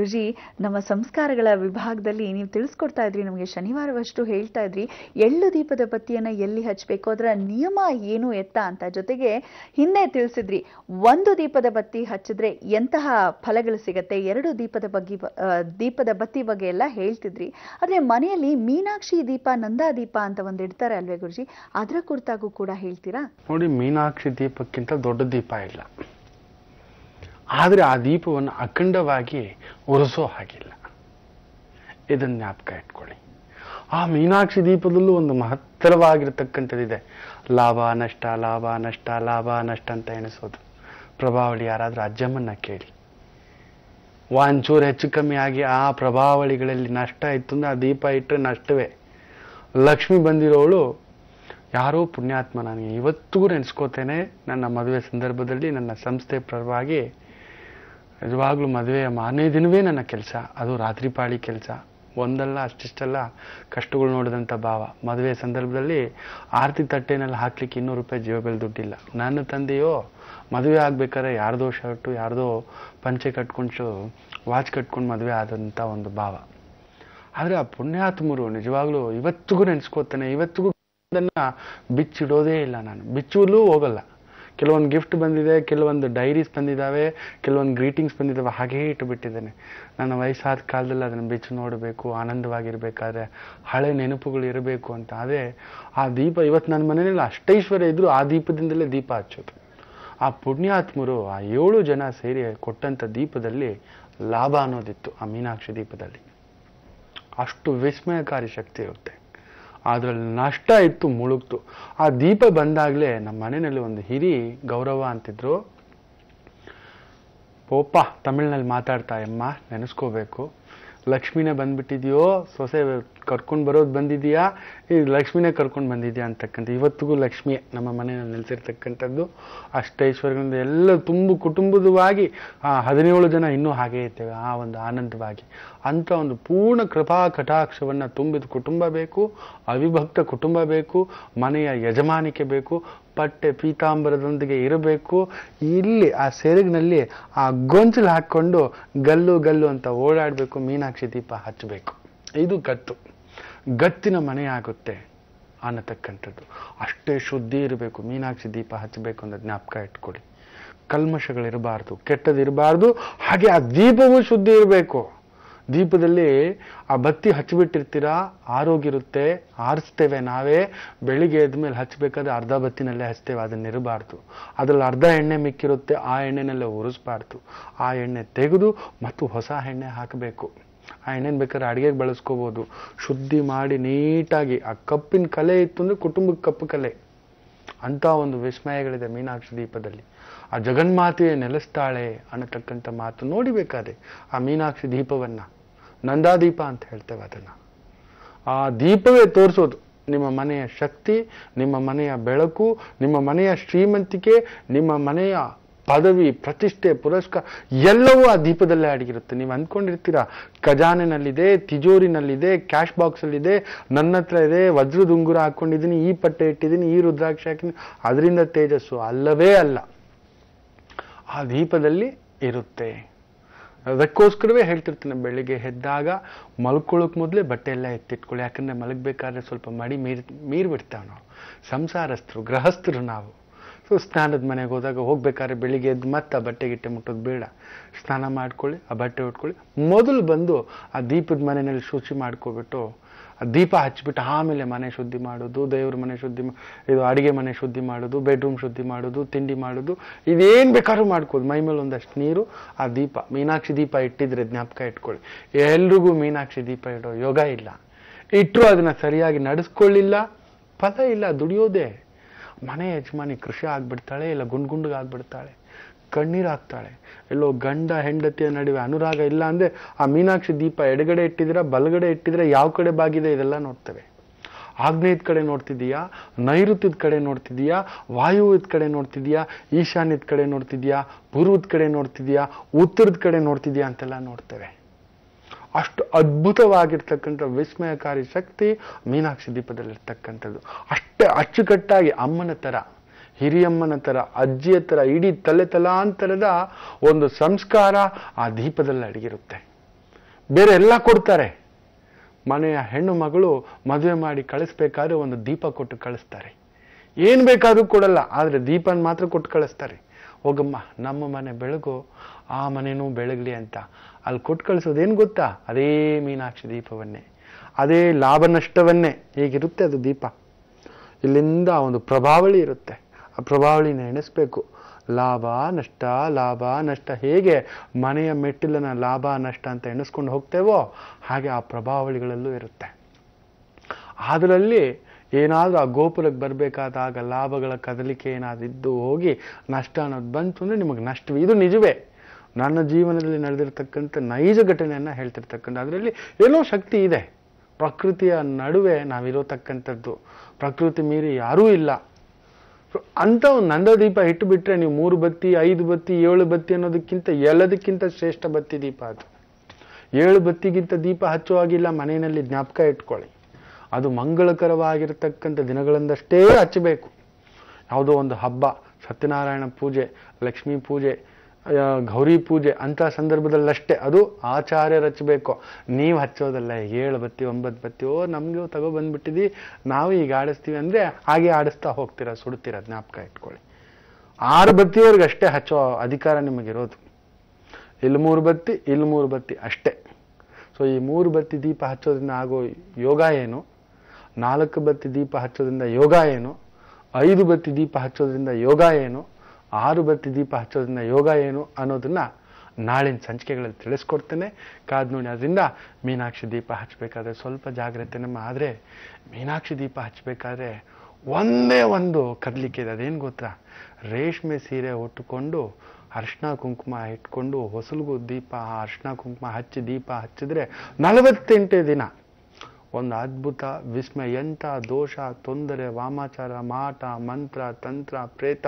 ಗುರುಜಿ ನಮ್ಮ ಸಂಸ್ಕಾರಗಳ ವಿಭಾಗದಲ್ಲಿ ನೀವು ತಿಳಿಸ್ಕೊಡ್ತಾ ಇದ್ರಿ ನಮಗೆ ಶನಿವಾರವಷ್ಟು ಹೇಳ್ತಾ ಇದ್ರಿ ಎಳ್ಳು ದೀಪದ ಬತ್ತಿಯನ್ನ ಎಲ್ಲಿ ಹಚ್ಚಬೇಕು ಅದರ ನಿಯಮ ಏನು ಎತ್ತ ಅಂತ ಜೊತೆಗೆ ಹಿಂದೆ ತಿಳಿಸಿದ್ರಿ ಒಂದು ದೀಪದ ಬತ್ತಿ ಹಚ್ಚಿದ್ರೆ ಎಂತಹ ಫಲಗಳು ಸಿಗತ್ತೆ ಎರಡು ದೀಪದ ಬಗ್ಗೆ ಬ- ಆ, ದೀಪದ ಬತ್ತಿ ಬಗ್ಗೆ ಎಲ್ಲ ಹೇಳ್ತಿದ್ರಿ ಆದ್ರೆ ಮನೆಯಲ್ಲಿ ಮೀನಾಕ್ಷಿ ದೀಪ ನಂದಾ ದೀಪ ಅಂತ ಒಂದು ಇಡ್ತಾರೆ ಅಲ್ವೇ ಗುರುಜಿ ಅದರ ಕುರಿತಾಗೂ ಕೂಡ ಹೇಳ್ತೀರಾ ನೋಡಿ ಮೀನಾಕ್ಷಿ ದೀಪಕ್ಕಿಂತ ದೊಡ್ಡ ದೀಪ ಇಲ್ಲ ಆದರೆ ಆ ದೀಪವನ್ನು ಅಖಂಡವಾಗಿ ಉರಿಸೋ ಹಾಗಿಲ್ಲ ಇದನ್ನ ಜ್ಞಾಪಕ ಇಟ್ಕೊಳ್ಳಿ ಆ ಮೀನಾಕ್ಷಿ ದೀಪದಲ್ಲೂ ಒಂದು ಮಹತ್ತರವಾಗಿರ್ತಕ್ಕಂಥದ್ದಿದೆ ಲಾಭ ನಷ್ಟ ಲಾಭ ನಷ್ಟ ಲಾಭ ನಷ್ಟ ಅಂತ ಎಣಿಸೋದು ಪ್ರಭಾವಳಿ ಯಾರಾದ್ರೂ ಅಜ್ಜಮ್ಮನ್ನ ಕೇಳಿ ಒಂಚೂರು ಹೆಚ್ಚು ಕಮ್ಮಿ ಆಗಿ ಆ ಪ್ರಭಾವಳಿಗಳಲ್ಲಿ ನಷ್ಟ ಇತ್ತು ಅಂದ್ರೆ ಆ ದೀಪ ಇಟ್ಟರೆ ನಷ್ಟವೇ ಲಕ್ಷ್ಮಿ ಬಂದಿರೋಳು ಯಾರೋ ಪುಣ್ಯಾತ್ಮ ನನಗೆ ಇವತ್ತಿಗೂ ನೆನೆಸ್ಕೋತೇನೆ ನನ್ನ ಮದುವೆ ಸಂದರ್ಭದಲ್ಲಿ ನನ್ನ ಸಂಸ್ಥೆ ಪರವಾಗಿ ನಿಜವಾಗ್ಲೂ ಮದುವೆಯ ಮಾರನೇ ದಿನವೇ ನನ್ನ ಕೆಲಸ ಅದು ರಾತ್ರಿ ಪಾಳಿ ಕೆಲಸ ಒಂದಲ್ಲ ಅಷ್ಟಿಷ್ಟಲ್ಲ ಕಷ್ಟಗಳು ನೋಡಿದಂಥ ಭಾವ ಮದುವೆ ಸಂದರ್ಭದಲ್ಲಿ ಆರತಿ ತಟ್ಟೆನಲ್ಲಿ ಹಾಕ್ಲಿಕ್ಕೆ ಇನ್ನೂರು ರೂಪಾಯಿ ಜೇಬಲ್ಲಿ ದುಡ್ಡಿಲ್ಲ ನನ್ನ ತಂದೆಯೋ ಮದುವೆ ಆಗ್ಬೇಕಾದ್ರೆ ಯಾರ್ದೋ ಶರ್ಟು ಯಾರ್ದೋ ಪಂಚೆ ಕಟ್ಕೊಂಡು ವಾಚ್ ಕಟ್ಕೊಂಡು ಮದುವೆ ಆದಂಥ ಒಂದು ಭಾವ ಆದರೆ ಆ ಪುಣ್ಯಾತ್ಮರು ನಿಜವಾಗ್ಲೂ ಇವತ್ತಿಗೂ ನೆನೆಸ್ಕೋತಾನೆ ಇವತ್ತಿಗೂ ಅದನ್ನ ಬಿಚ್ಚಿಡೋದೇ ಇಲ್ಲ ನಾನು ಬಿಚ್ಚುವಲ್ಲೂ ಹೋಗಲ್ಲ ಕೆಲವೊಂದು ಗಿಫ್ಟ್ ಬಂದಿದೆ ಕೆಲವೊಂದು ಡೈರೀಸ್ ಬಂದಿದ್ದಾವೆ ಕೆಲವೊಂದು ಗ್ರೀಟಿಂಗ್ಸ್ ಬಂದಿದ್ದಾವೆ ಹಾಗೇ ಇಟ್ಟುಬಿಟ್ಟಿದ್ದೇನೆ ನನ್ನ ವಯಸ್ಸಾದ ಕಾಲದಲ್ಲಿ ಅದನ್ನು ಬಿಚ್ಚು ನೋಡಬೇಕು ಆನಂದವಾಗಿರ್ಬೇಕಾದ್ರೆ ಹಳೆ ನೆನಪುಗಳು ಇರಬೇಕು ಅಂತ ಆದರೆ ಆ ದೀಪ ಇವತ್ತು ನನ್ನ ಮನೆಯಲ್ಲಿ ಅಷ್ಟೈಶ್ವರ್ಯ ಇದ್ರೂ ಆ ದೀಪದಿಂದಲೇ ದೀಪ ಹಚ್ಚೋದು ಆ ಪುಣ್ಯಾತ್ಮರು ಆ ಏಳು ಜನ ಸೇರಿ ಕೊಟ್ಟಂಥ ದೀಪದಲ್ಲಿ ಲಾಭ ಅನ್ನೋದಿತ್ತು ಆ ಮೀನಾಕ್ಷಿ ದೀಪದಲ್ಲಿ ಅಷ್ಟು ವಿಸ್ಮಯಕಾರಿ ಶಕ್ತಿ ಇರುತ್ತೆ ಅದ್ರಲ್ಲಿ ನಷ್ಟ ಇತ್ತು ಮುಳುಗ್ತು ಆ ದೀಪ ಬಂದಾಗಲೇ ನಮ್ಮ ಮನೆಯಲ್ಲಿ ಒಂದು ಹಿರಿ ಗೌರವ ಅಂತಿದ್ರು ಪೋಪ ತಮಿಳ್ನಲ್ಲಿ ಮಾತಾಡ್ತಾ ಅಮ್ಮ ನೆನೆಸ್ಕೋಬೇಕು ಲಕ್ಷ್ಮಿನೇ ಬಂದ್ಬಿಟ್ಟಿದ್ಯೋ ಸೊಸೆ ಕರ್ಕೊಂಡು ಬರೋದು ಬಂದಿದೆಯಾ ಈ ಲಕ್ಷ್ಮಿನೇ ಕರ್ಕೊಂಡು ಬಂದಿದ್ಯಾ ಅಂತಕ್ಕಂಥ ಇವತ್ತಿಗೂ ಲಕ್ಷ್ಮಿಯೇ ನಮ್ಮ ಮನೆಯಲ್ಲಿ ನೆಲೆಸಿರ್ತಕ್ಕಂಥದ್ದು ಅಷ್ಟೈಶ್ವರ್ಯಗಳಿಂದ ಎಲ್ಲ ತುಂಬು ಕುಟುಂಬದವಾಗಿ ಆ ಹದಿನೇಳು ಜನ ಇನ್ನೂ ಹಾಗೇ ಇದ್ದೇವೆ ಆ ಒಂದು ಆನಂದವಾಗಿ ಅಂತ ಒಂದು ಪೂರ್ಣ ಕೃಪಾ ಕಟಾಕ್ಷವನ್ನ ತುಂಬಿದ ಕುಟುಂಬ ಬೇಕು ಅವಿಭಕ್ತ ಕುಟುಂಬ ಬೇಕು ಮನೆಯ ಯಜಮಾನಿಕೆ ಬೇಕು ಪಟ್ಟೆ ಪೀತಾಂಬರದೊಂದಿಗೆ ಇರಬೇಕು ಇಲ್ಲಿ ಆ ಸೆರಗಿನಲ್ಲಿ ಆ ಗೊಂಚಲು ಹಾಕ್ಕೊಂಡು ಗಲ್ಲು ಗಲ್ಲು ಅಂತ ಓಡಾಡಬೇಕು ಮೀನಾಕ್ಷಿ ದೀಪ ಹಚ್ಚಬೇಕು ಇದು ಗತ್ತು ಗತ್ತಿನ ಮನೆ ಆಗುತ್ತೆ ಅನ್ನತಕ್ಕಂಥದ್ದು ಅಷ್ಟೇ ಶುದ್ಧಿ ಇರಬೇಕು ಮೀನಾಕ್ಷಿ ದೀಪ ಹಚ್ಚಬೇಕು ಅಂತ ಜ್ಞಾಪಕ ಇಟ್ಕೊಳ್ಳಿ ಕಲ್ಮಶಗಳಿರಬಾರ್ದು ಕೆಟ್ಟದಿರಬಾರ್ದು ಹಾಗೆ ಆ ದೀಪವೂ ಶುದ್ಧಿ ಇರಬೇಕು ದೀಪದಲ್ಲಿ ಆ ಬತ್ತಿ ಹಚ್ಚಿಬಿಟ್ಟಿರ್ತೀರಾ ಆರೋಗ್ಯ ಇರುತ್ತೆ ಆರಿಸ್ತೇವೆ ನಾವೇ ಬೆಳಿಗ್ಗೆ ಎದ್ಮೇಲೆ ಹಚ್ಚಬೇಕಾದ್ರೆ ಅರ್ಧ ಬತ್ತಿನಲ್ಲೇ ಹಚ್ತೇವೆ ಅದನ್ನ ಇರಬಾರ್ದು ಅದ್ರಲ್ಲಿ ಅರ್ಧ ಎಣ್ಣೆ ಮಿಕ್ಕಿರುತ್ತೆ ಆ ಎಣ್ಣೆನಲ್ಲೇ ಉರಿಸ್ಬಾರ್ದು ಆ ಎಣ್ಣೆ ತೆಗೆದು ಮತ್ತು ಹೊಸ ಎಣ್ಣೆ ಹಾಕಬೇಕು ಆ ಎಣ್ಣೆನ ಬೇಕಾದ್ರೆ ಅಡಿಗೆಗೆ ಬಳಸ್ಕೋಬೋದು ಶುದ್ಧಿ ಮಾಡಿ ನೀಟಾಗಿ ಆ ಕಪ್ಪಿನ ಕಲೆ ಇತ್ತು ಅಂದ್ರೆ ಕುಟುಂಬಕ್ಕೆ ಕಪ್ಪು ಕಲೆ ಅಂತ ಒಂದು ವಿಸ್ಮಯಗಳಿದೆ ಮೀನಾಕ್ಷಿ ದೀಪದಲ್ಲಿ ಆ ಜಗನ್ಮಾತೆಯೇ ನೆಲೆಸ್ತಾಳೆ ಅನ್ನತಕ್ಕಂಥ ಮಾತು ನೋಡಿಬೇಕಾದ್ರೆ ಆ ಮೀನಾಕ್ಷಿ ದೀಪವನ್ನ ನಂದಾದೀಪ ಅಂತ ಹೇಳ್ತೇವೆ ಅದನ್ನ ಆ ದೀಪವೇ ತೋರಿಸೋದು ನಿಮ್ಮ ಮನೆಯ ಶಕ್ತಿ ನಿಮ್ಮ ಮನೆಯ ಬೆಳಕು ನಿಮ್ಮ ಮನೆಯ ಶ್ರೀಮಂತಿಕೆ ನಿಮ್ಮ ಮನೆಯ ಪದವಿ ಪ್ರತಿಷ್ಠೆ ಪುರಸ್ಕಾರ ಎಲ್ಲವೂ ಆ ದೀಪದಲ್ಲೇ ಅಡಗಿರುತ್ತೆ ನೀವು ಅಂದ್ಕೊಂಡಿರ್ತೀರಾ ಖಜಾನೆನಲ್ಲಿದೆ ತಿಜೋರಿನಲ್ಲಿದೆ ಕ್ಯಾಶ್ ಬಾಕ್ಸಲ್ಲಿದೆ ನನ್ನ ಹತ್ರ ಇದೆ ವಜ್ರದ ಉಂಗುರ ಹಾಕ್ಕೊಂಡಿದ್ದೀನಿ ಈ ಪಟ್ಟೆ ಇಟ್ಟಿದ್ದೀನಿ ಈ ರುದ್ರಾಕ್ಷಿ ಹಾಕಿದ್ದೀನಿ ಅದರಿಂದ ತೇಜಸ್ಸು ಅಲ್ಲವೇ ಅಲ್ಲ ಆ ದೀಪದಲ್ಲಿ ಇರುತ್ತೆ ಅದಕ್ಕೋಸ್ಕರವೇ ಹೇಳ್ತಿರ್ತೀನಿ ಬೆಳಿಗ್ಗೆ ಎದ್ದಾಗ ಮಲ್ಕೊಳ್ಳೋಕೆ ಮೊದಲೇ ಬಟ್ಟೆ ಎಲ್ಲ ಎತ್ತಿಟ್ಕೊಳ್ಳಿ ಯಾಕಂದ್ರೆ ಮಲಗಬೇಕಾದ್ರೆ ಸ್ವಲ್ಪ ಮಡಿ ಮೀರ್ ಮೀರ್ ಬಿಡ್ತಾವೆ ನಾವು ಸಂಸಾರಸ್ಥರು ಗೃಹಸ್ಥರು ನಾವು ಸೊ ಸ್ನಾನದ ಮನೆಗೆ ಹೋದಾಗ ಹೋಗ್ಬೇಕಾದ್ರೆ ಬೆಳಿಗ್ಗೆ ಎದ್ದು ಮತ್ತೆ ಆ ಬಟ್ಟೆ ಗಿಟ್ಟೆ ಮುಟ್ಟೋದು ಬೇಡ ಸ್ನಾನ ಮಾಡ್ಕೊಳ್ಳಿ ಆ ಬಟ್ಟೆ ಉಟ್ಕೊಳ್ಳಿ ಮೊದಲು ಬಂದು ಆ ದೀಪದ ಮನೆಯಲ್ಲಿ ಶುಚಿ ಮಾಡ್ಕೊಬಿಟ್ಟು ಆ ದೀಪ ಹಚ್ಬಿಟ್ಟು ಆಮೇಲೆ ಮನೆ ಶುದ್ಧಿ ಮಾಡೋದು ದೇವ್ರ ಮನೆ ಶುದ್ಧಿ ಮಾ- ಇದು ಅಡಿಗೆ ಮನೆ ಶುದ್ಧಿ ಮಾಡೋದು ಬೆಡ್ರೂಮ್ ಶುದ್ಧಿ ಮಾಡೋದು ತಿಂಡಿ ಮಾಡೋದು ಇದೇನು ಬೇಕಾದ್ರೂ ಮಾಡ್ಕೋದು ಮೈ ಮೇಲೆ ಒಂದಷ್ಟು ನೀರು ಆ ದೀಪ ಮೀನಾಕ್ಷಿ ದೀಪ ಇಟ್ಟಿದ್ರೆ ಜ್ಞಾಪಕ ಇಟ್ಕೊಳ್ಳಿ ಎಲ್ರಿಗೂ ಮೀನಾಕ್ಷಿ ದೀಪ ಇಡೋ ಯೋಗ ಇಲ್ಲ ಇಟ್ಟರು ಅದನ್ನ ಸರಿಯಾಗಿ ನಡೆಸ್ಕೊಳ್ಳಿಲ್ಲ ಫಲ ಇಲ್ಲ ದುಡಿಯೋದೇ ಮನೆ ಯಜಮಾನಿ ಕೃಷಿ ಆಗ್ಬಿಡ್ತಾಳೆ ಇಲ್ಲ ಗುಂಡ್ ಗುಂಡ್ಗೆ ಆಗ್ಬಿಡ್ತಾಳೆ ಕಣ್ಣೀರು ಹಾಕ್ತಾಳೆ ಎಲ್ಲೋ ಗಂಡ ಹೆಂಡತಿಯ ನಡುವೆ ಅನುರಾಗ ಇಲ್ಲ ಅಂದ್ರೆ ಆ ಮೀನಾಕ್ಷಿ ದೀಪ ಎಡಗಡೆ ಇಟ್ಟಿದ್ರೆ ಬಲಗಡೆ ಇಟ್ಟಿದ್ರೆ ಯಾವ ಕಡೆ ಬಾಗಿದೆ ಇದೆಲ್ಲ ನೋಡ್ತೇವೆ ಆಗ್ನೇಯದ ಕಡೆ ನೋಡ್ತಿದೀಯಾ ನೈಋತ್ಯದ ಕಡೆ ನೋಡ್ತಿದೀಯಾ ವಾಯುವ್ಯದ ಕಡೆ ನೋಡ್ತಿದೀಯಾ ಈಶಾನ್ಯದ ಕಡೆ ನೋಡ್ತಿದೀಯಾ ಪೂರ್ವದ ಕಡೆ ನೋಡ್ತಿದೀಯಾ ಉತ್ತರದ ಕಡೆ ನೋಡ್ತಿದೀಯಾ ಅಂತೆಲ್ಲ ನೋಡ್ತೇವೆ ಅಷ್ಟು ಅದ್ಭುತವಾಗಿರ್ತಕ್ಕಂಥ ವಿಸ್ಮಯಕಾರಿ ಶಕ್ತಿ ಮೀನಾಕ್ಷಿ ದೀಪದಲ್ಲಿರ್ತಕ್ಕಂಥದ್ದು ಅಷ್ಟೇ ಅಚ್ಚುಕಟ್ಟಾಗಿ ಅಮ್ಮನ ತರ ಹಿರಿಯಮ್ಮನ ತರ ಅಜ್ಜಿಯ ತರ ಇಡೀ ತಲೆ ತಲಾಂತರದ ಒಂದು ಸಂಸ್ಕಾರ ಆ ದೀಪದಲ್ಲಿ ಅಡಗಿರುತ್ತೆ ಬೇರೆ ಎಲ್ಲ ಕೊಡ್ತಾರೆ ಮನೆಯ ಹೆಣ್ಣು ಮಗಳು ಮದುವೆ ಮಾಡಿ ಕಳಿಸ್ಬೇಕಾದ್ರೆ ಒಂದು ದೀಪ ಕೊಟ್ಟು ಕಳಿಸ್ತಾರೆ ಏನ್ ಬೇಕಾದ್ರೂ ಕೊಡಲ್ಲ ಆದ್ರೆ ದೀಪನ ಮಾತ್ರ ಕೊಟ್ಟು ಕಳಿಸ್ತಾರೆ ಹೋಗಮ್ಮ ನಮ್ಮ ಮನೆ ಬೆಳಗು ಆ ಮನೆನೂ ಬೆಳಗ್ಲಿ ಅಂತ ಅಲ್ಲಿ ಕೊಟ್ಟು ಕಳಿಸೋದೇನು ಗೊತ್ತಾ ಅದೇ ಮೀನಾಕ್ಷಿ ದೀಪವನ್ನೇ ಅದೇ ಲಾಭ ನಷ್ಟವನ್ನೇ ಹೇಗಿರುತ್ತೆ ಅದು ದೀಪ ಇಲ್ಲಿಂದ ಒಂದು ಪ್ರಭಾವಳಿ ಇರುತ್ತೆ ಆ ಪ್ರಭಾವಳಿನ ಎಣಿಸ್ಬೇಕು ಲಾಭ ನಷ್ಟ ಲಾಭ ನಷ್ಟ ಹೇಗೆ ಮನೆಯ ಮೆಟ್ಟಿಲನ ಲಾಭ ನಷ್ಟ ಅಂತ ಎಣಿಸ್ಕೊಂಡು ಹೋಗ್ತೇವೋ ಹಾಗೆ ಆ ಪ್ರಭಾವಳಿಗಳಲ್ಲೂ ಇರುತ್ತೆ ಅದರಲ್ಲಿ ಏನಾದರೂ ಆ ಗೋಪುರಕ್ಕೆ ಬರಬೇಕಾದಾಗ ಲಾಭಗಳ ಕದಲಿಕೆ ಏನಾದ್ರು ಇದ್ದು ಹೋಗಿ ನಷ್ಟ ಅನ್ನೋದು ಬಂತು ಅಂದರೆ ನಿಮಗೆ ನಷ್ಟವೇ ಇದು ನಿಜವೇ ನನ್ನ ಜೀವನದಲ್ಲಿ ನಡೆದಿರ್ತಕ್ಕಂಥ ನೈಜ ಘಟನೆಯನ್ನು ಹೇಳ್ತಿರ್ತಕ್ಕಂಥ ಅದರಲ್ಲಿ ಏನೋ ಶಕ್ತಿ ಇದೆ ಪ್ರಕೃತಿಯ ನಡುವೆ ನಾವಿರೋತಕ್ಕಂಥದ್ದು ಪ್ರಕೃತಿ ಮೀರಿ ಯಾರೂ ಇಲ್ಲ ಅಂತ ಒಂದು ನಂದದೀಪ ಇಟ್ಟು ಬಿಟ್ರೆ ನೀವು ಮೂರು ಬತ್ತಿ ಐದು ಬತ್ತಿ ಏಳು ಬತ್ತಿ ಅನ್ನೋದಕ್ಕಿಂತ ಎಲ್ಲದಕ್ಕಿಂತ ಶ್ರೇಷ್ಠ ಬತ್ತಿ ದೀಪ ಅದು ಏಳು ಬತ್ತಿಗಿಂತ ದೀಪ ಹಚ್ಚುವಾಗಿಲ್ಲ ಮನೆಯಲ್ಲಿ ಜ್ಞಾಪಕ ಇಟ್ಕೊಳ್ಳಿ ಅದು ಮಂಗಳಕರವಾಗಿರತಕ್ಕಂಥ ದಿನಗಳಿಂದಷ್ಟೇ ಹಚ್ಚಬೇಕು ಯಾವುದೋ ಒಂದು ಹಬ್ಬ ಸತ್ಯನಾರಾಯಣ ಪೂಜೆ ಲಕ್ಷ್ಮೀ ಪೂಜೆ ಆ, ಗೌರಿ ಪೂಜೆ ಅಂತ ಸಂದರ್ಭದಲ್ಲಷ್ಟೇ ಅದು ಆಚಾರ್ಯರು ಹಚ್ಚಬೇಕು ನೀವು ಹಚ್ಚೋದಲ್ಲ ಏಳು ಬತ್ತಿ ಒಂಬತ್ತು ಬತ್ತಿ ಓ ನಮಗೂ ತಗೋ ಬಂದ್ಬಿಟ್ಟಿದ್ವಿ ನಾವು ಈಗ ಆಡಿಸ್ತೀವಿ ಅಂದ್ರೆ ಹಾಗೆ ಆಡಿಸ್ತಾ ಹೋಗ್ತೀರಾ ಸುಡ್ತೀರಾ ಜ್ಞಾಪಕ ಇಟ್ಕೊಳ್ಳಿ ಆರು ಬತ್ತಿಯವ್ರಿಗೆ ಅಷ್ಟೇ ಹಚ್ಚೋ ಅಧಿಕಾರ ನಿಮಗಿರೋದು ಇಲ್ಲಿ ಮೂರು ಬತ್ತಿ ಇಲ್ಲಿ ಮೂರು ಬತ್ತಿ ಅಷ್ಟೇ ಸೊ ಈ ಮೂರು ಬತ್ತಿ ದೀಪ ಹಚ್ಚೋದ್ರಿಂದ ಆಗೋ ಯೋಗ ಏನು ನಾಲ್ಕು ಬತ್ತಿ ದೀಪ ಹಚ್ಚೋದ್ರಿಂದ ಯೋಗ ಏನು ಐದು ಬತ್ತಿ ದೀಪ ಹಚ್ಚೋದ್ರಿಂದ ಯೋಗ ಏನು ಆರು ಬತ್ತಿ ದೀಪ ಹಚ್ಚೋದ್ರಿಂದ ಯೋಗ ಏನು ಅನ್ನೋದನ್ನ ನಾಳಿನ ಸಂಚಿಕೆಗಳಲ್ಲಿ ತಿಳಿಸ್ಕೊಡ್ತೇನೆ ಕಾದ್ ನೋಡಿ ಅದರಿಂದ ಮೀನಾಕ್ಷಿ ದೀಪ ಹಚ್ಚಬೇಕಾದ್ರೆ ಸ್ವಲ್ಪ ಜಾಗ್ರತೆ ನಮ್ಮ ಆದರೆ ಮೀನಾಕ್ಷಿ ದೀಪ ಹಚ್ಚಬೇಕಾದ್ರೆ ಒಂದೇ ಒಂದು ಕದಲಿಕೆ ಇದೆ ಅದೇನು ಗೊತ್ತಾ ರೇಷ್ಮೆ ಸೀರೆ ಉಟ್ಟುಕೊಂಡು ಅರ್ಶಿನ ಕುಂಕುಮ ಇಟ್ಕೊಂಡು ಹೊಸಲ್ಗೂ ದೀಪ ಅರ್ಶಿನ ಕುಂಕುಮ ಹಚ್ಚಿ ದೀಪ ಹಚ್ಚಿದ್ರೆ ನಲವತ್ತೆಂಟೇ ದಿನ ಒಂದು ಅದ್ಭುತ ವಿಸ್ಮಯ ಎಂಥ ದೋಷ ತೊಂದರೆ ವಾಮಾಚಾರ ಮಾಟ ಮಂತ್ರ ತಂತ್ರ ಪ್ರೇತ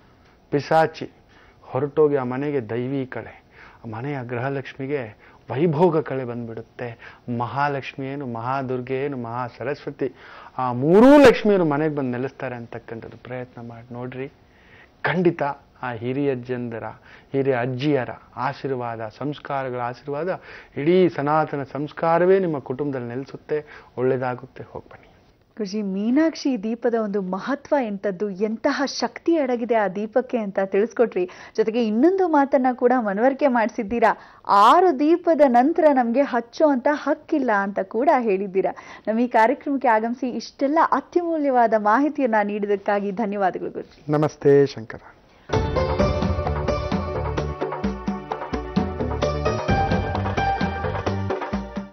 ಪಿಸಾಚಿ ಹೊರಟೋಗಿ ಆ ಮನೆಗೆ ದೈವಿ ಕಳೆ ಆ ಮನೆಯ ಗೃಹಲಕ್ಷ್ಮಿಗೆ ವೈಭೋಗ ಕಳೆ ಬಂದ್ಬಿಡುತ್ತೆ ಮಹಾಲಕ್ಷ್ಮಿ ಏನು ಮಹಾದುರ್ಗೆ ಏನು ಮಹಾ ಸರಸ್ವತಿ ಆ ಮೂರೂ ಲಕ್ಷ್ಮಿಯರು ಮನೆಗೆ ಬಂದು ನೆಲೆಸ್ತಾರೆ ಅಂತಕ್ಕಂಥದ್ದು ಪ್ರಯತ್ನ ಮಾಡಿ ನೋಡ್ರಿ ಖಂಡಿತ ಆ ಹಿರಿಯಜ್ಜಂದರ ಹಿರಿಯ ಅಜ್ಜಿಯರ ಆಶೀರ್ವಾದ ಸಂಸ್ಕಾರಗಳ ಆಶೀರ್ವಾದ ಇಡೀ ಸನಾತನ ಸಂಸ್ಕಾರವೇ ನಿಮ್ಮ ಕುಟುಂಬದಲ್ಲಿ ನೆಲೆಸುತ್ತೆ ಒಳ್ಳೇದಾಗುತ್ತೆ ಹೋಗ್ಬನ್ನಿ ಗುರುಜಿ ಮೀನಾಕ್ಷಿ ದೀಪದ ಒಂದು ಮಹತ್ವ ಎಂಥದ್ದು ಎಂತಹ ಶಕ್ತಿ ಅಡಗಿದೆ ಆ ದೀಪಕ್ಕೆ ಅಂತ ತಿಳಿಸ್ಕೊಟ್ರಿ ಜೊತೆಗೆ ಇನ್ನೊಂದು ಮಾತನ್ನ ಕೂಡ ಮನವರಿಕೆ ಮಾಡಿಸಿದ್ದೀರಾ ಆರು ದೀಪದ ನಂತರ ನಮಗೆ ಹಚ್ಚೋ ಅಂತ ಹಕ್ಕಿಲ್ಲ ಅಂತ ಕೂಡ ಹೇಳಿದ್ದೀರಾ ನಮ್ಮ ಈ ಕಾರ್ಯಕ್ರಮಕ್ಕೆ ಆಗಮಿಸಿ ಇಷ್ಟೆಲ್ಲ ಅತ್ಯಮೂಲ್ಯವಾದ ಮಾಹಿತಿಯನ್ನ ನೀಡಿದಕ್ಕಾಗಿ ಧನ್ಯವಾದಗಳು ಗುರುಜಿ ನಮಸ್ತೆ ಶಂಕರ